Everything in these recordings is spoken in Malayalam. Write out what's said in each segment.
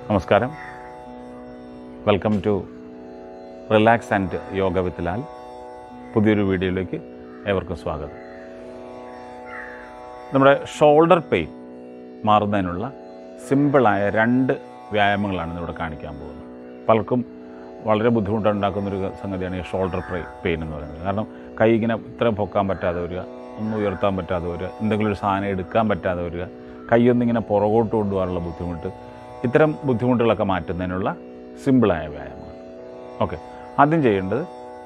നമസ്കാരം welcome to relax and yoga with Lal പുതിയൊരു വീഡിയോയിലേക്ക് ഏവർക്കും സ്വാഗതം നമ്മുടെ ഷോൾഡർ പെയിൻ മാറുന്നതിനുള്ള സിമ്പിളായ രണ്ട് വ്യായാമങ്ങളാണ് ഇവിടെ കാണിക്കാൻ പോകുന്നത് പലർക്കും വളരെ ബുദ്ധിമുട്ടുണ്ടാക്കുന്നൊരു സംഗതിയാണ് ഈ ഷോൾഡർ പെയിൻ എന്ന് പറയുന്നത് കാരണം കൈ ഇങ്ങനെ ഇത്ര പൊക്കാൻ പറ്റാതെ വരിക ഒന്നും ഉയർത്താൻ പറ്റാതെ വരിക എന്തെങ്കിലും ഒരു സാധനം എടുക്കാൻ പറ്റാതെ വരിക കൈയൊന്നിങ്ങനെ പുറകോട്ട് കൊണ്ടുപോകാനുള്ള ബുദ്ധിമുട്ട് ഇത്തരം ബുദ്ധിമുട്ടുകളൊക്കെ മാറ്റുന്നതിനുള്ള സിമ്പിളായ വ്യായാമമാണ് ഓക്കെ ആദ്യം ചെയ്യേണ്ടത്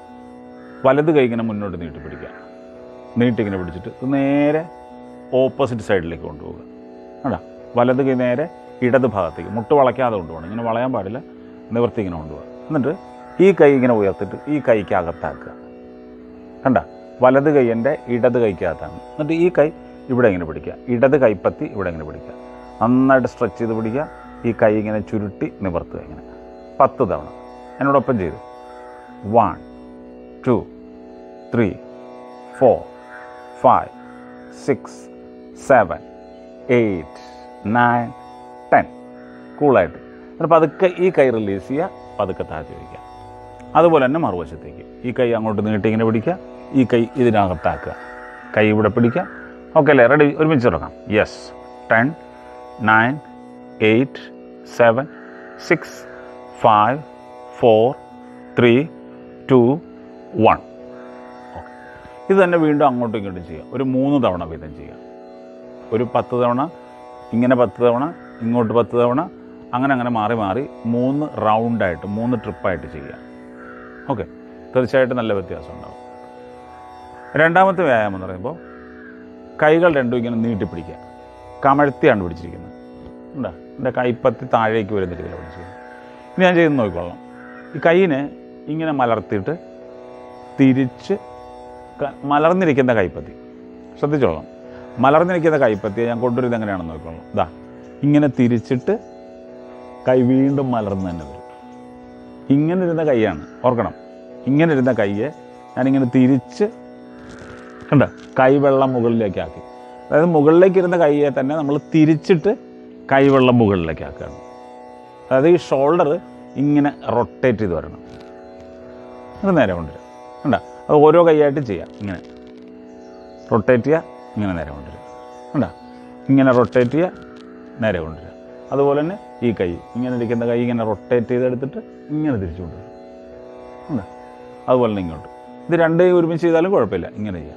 വലത് കൈ ഇങ്ങനെ മുന്നോട്ട് നീട്ടി പിടിക്കുക നീട്ടിങ്ങനെ പിടിച്ചിട്ട് ഇത് നേരെ ഓപ്പോസിറ്റ് സൈഡിലേക്ക് കൊണ്ടുപോകുക കണ്ടാ വലത് കൈ നേരെ ഇടത് ഭാഗത്തേക്ക് മുട്ട് വളയ്ക്കാതെ കൊണ്ടുപോകണം ഇങ്ങനെ വളയാൻ പാടില്ല നിവർത്തി ഇങ്ങനെ കൊണ്ടുപോകുക എന്നിട്ട് ഈ കൈ ഇങ്ങനെ ഉയർത്തിട്ട് ഈ കൈക്ക് അകത്താക്കുക കണ്ട വലത് കൈ എൻ്റെ ഇടത് കൈക്കകത്താണ് എന്നിട്ട് ഈ കൈ ഇവിടെ ഇങ്ങനെ പിടിക്കുക ഇടത് കൈപ്പത്തി ഇവിടെ ഇങ്ങനെ പിടിക്കുക നന്നായിട്ട് സ്ട്രെച്ച് ചെയ്ത് പിടിക്കുക ഈ കൈ ഇങ്ങനെ ചുരുട്ടി നിവർത്തുക ഇങ്ങനെ പത്ത് തവണ എന്നോടൊപ്പം ചെയ്ത് one two three four five six seven eight nine ten കൂളായിട്ട് എന്നിട്ട് പതുക്കെ ഈ കൈ റിലീസ് ചെയ്യുക പതുക്കെ താഴ്ത്തി വയ്ക്കുക അതുപോലെ തന്നെ മറുവശത്തേക്ക് ഈ കൈ അങ്ങോട്ട് നീട്ടി ഇങ്ങനെ പിടിക്കുക ഈ കൈ ഇതിനകത്താക്കുക കൈ ഇവിടെ പിടിക്കുക ഓക്കെ അല്ലേ റെഡി ഒരുമിച്ച് തുടങ്ങാം yes ten nine eight seven six five four three two one okay ഇത് തന്നെ വീണ്ടും അങ്ങോട്ടും ഇങ്ങോട്ടും ചെയ്യുക ഒരു മൂന്ന് തവണ വീതം ചെയ്യുക ഒരു പത്ത് തവണ ഇങ്ങനെ പത്ത് തവണ ഇങ്ങോട്ട് പത്ത് തവണ അങ്ങനെ അങ്ങനെ മാറി മാറി മൂന്ന് റൗണ്ടായിട്ട് മൂന്ന് ട്രിപ്പായിട്ട് ചെയ്യുക ഓക്കെ തീർച്ചയായിട്ടും നല്ല വ്യത്യാസം ഉണ്ടാവും രണ്ടാമത്തെ വ്യായാമം എന്ന് പറയുമ്പോൾ കൈകൾ രണ്ടും ഇങ്ങനെ നീട്ടിപ്പിടിക്കുക കമഴ്ത്തിയാണ് പിടിച്ചിരിക്കുന്നത് ഉണ്ടാ എൻ്റെ കൈപ്പത്തി താഴേക്ക് വരുന്ന രീതിയിൽ പിടിച്ചിരിക്കുന്നത് ഇനി ഞാൻ ചെയ്ത് നോക്കിക്കൊള്ളാം ഈ കൈയിനെ ഇങ്ങനെ മലർത്തിയിട്ട് തിരിച്ച് ക- മലർന്നിരിക്കുന്ന കൈപ്പത്തി ശ്രദ്ധിച്ചോളാം മലർന്നിരിക്കുന്ന കൈപ്പത്തിയെ ഞാൻ കൊണ്ടുവരുന്നത് എങ്ങനെയാണെന്ന് നോക്കിക്കോളാം ഇതാ ഇങ്ങനെ തിരിച്ചിട്ട് കൈ വീണ്ടും മലർന്ന് തന്നെ വരും ഇങ്ങനെ ഇരുന്ന കൈയാണ് ഓർക്കണം ഇങ്ങനെ ഇരുന്ന കൈയെ ഞാനിങ്ങനെ തിരിച്ച് കണ്ട കൈവെള്ളം മുകളിലേക്ക് ആക്കി അതായത് മുകളിലേക്ക് ഇരുന്ന കൈയെ തന്നെ നമ്മൾ തിരിച്ചിട്ട് കൈവെള്ളം മുകളിലേക്ക് ആക്കുകയാണ് അതായത് ഈ ഷോൾഡർ ഇങ്ങനെ റൊട്ടേറ്റ് ചെയ്ത് വരണം അത് നേരെ കൊണ്ടുവരും കണ്ട അത് ഓരോ കൈയായിട്ട് ചെയ്യാം ഇങ്ങനെ റൊട്ടേറ്റ് ചെയ്യുക ഇങ്ങനെ നേരെ കൊണ്ടുവരും കണ്ട ഇങ്ങനെ റൊട്ടേറ്റ് ചെയ്യുക നേരെ കൊണ്ടുവരിക അതുപോലെ തന്നെ ഈ കൈ ഇങ്ങനെ ഇരിക്കുന്ന കൈ ഇങ്ങനെ റൊട്ടേറ്റ് ചെയ്തെടുത്തിട്ട് ഇങ്ങനെ തിരിച്ചു കൊണ്ടുവരും കണ്ട അതുപോലെ തന്നെ ഇങ്ങോട്ട് ഇത് രണ്ട് കൈ ഒരുമിച്ച് ചെയ്താലും കുഴപ്പമില്ല ഇങ്ങനെ ചെയ്യാം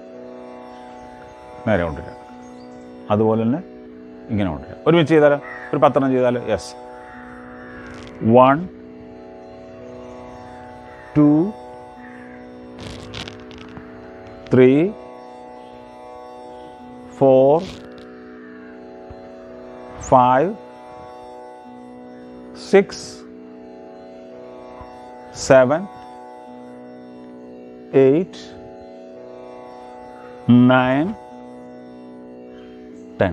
നേരെ കൊണ്ടുവരിക അതുപോലെ തന്നെ ഇങ്ങനെ കൊണ്ടുവരിക ഒരുമിച്ച് ചെയ്താലോ ഒരു പത്തെണ്ണം ചെയ്താലോ yes one two three four five six seven eight nine ten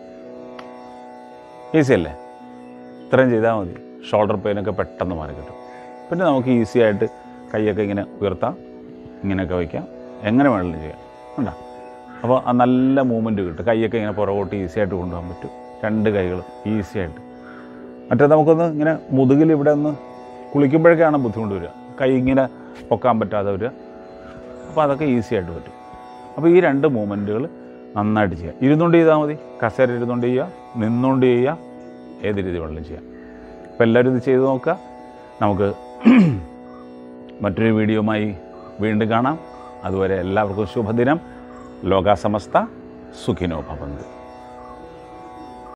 easy അല്ലേ ഇത്രയും ചെയ്താൽ മതി ഷോൾഡർ പെയിനൊക്കെ പെട്ടെന്ന് മാറി കിട്ടും പിന്നെ നമുക്ക് ഈസി ആയിട്ട് കൈയൊക്കെ ഇങ്ങനെ ഉയർത്താം ഇങ്ങനെയൊക്കെ വയ്ക്കാം എങ്ങനെ വേണമെങ്കിലും ചെയ്യാം ഉണ്ടോ അപ്പോൾ ആ നല്ല മൂവ്മെൻറ്റ് കിട്ടും കൈയൊക്കെ ഇങ്ങനെ പുറകോട്ട് ഈസി ആയിട്ട് കൊണ്ടുപോകാൻ പറ്റും രണ്ട് കൈകളും ഈസി ആയിട്ട് മറ്റേ നമുക്കൊന്ന് ഇങ്ങനെ മുതുകിൽ ഇവിടെ ഒന്ന് കുളിക്കുമ്പോഴൊക്കെയാണ് ബുദ്ധിമുട്ട് വരിക കൈ ഇങ്ങനെ പൊക്കാൻ പറ്റാതെ വരിക അപ്പോൾ അതൊക്കെ ഈസി ആയിട്ട് പറ്റും അപ്പോൾ ഈ രണ്ട് മൂവ്മെൻറ്റുകൾ നന്നായിട്ട് ചെയ്യാം ഇരുന്നുകൊണ്ട് ചെയ്താൽ മതി കസേര ഇരുന്നുകൊണ്ട് ചെയ്യുക നിന്നുകൊണ്ട് ചെയ്യുക ഏത് രീതി വേണമെങ്കിലും ചെയ്യാം അപ്പോൾ എല്ലാവരും ഇത് ചെയ്ത് നോക്കുക നമുക്ക് മറ്റൊരു വീഡിയോയുമായി വീണ്ടും കാണാം അതുവരെ എല്ലാവർക്കും ശുഭദിനം ലോകാസമസ്ത സുഖിനോ ഭവന്തു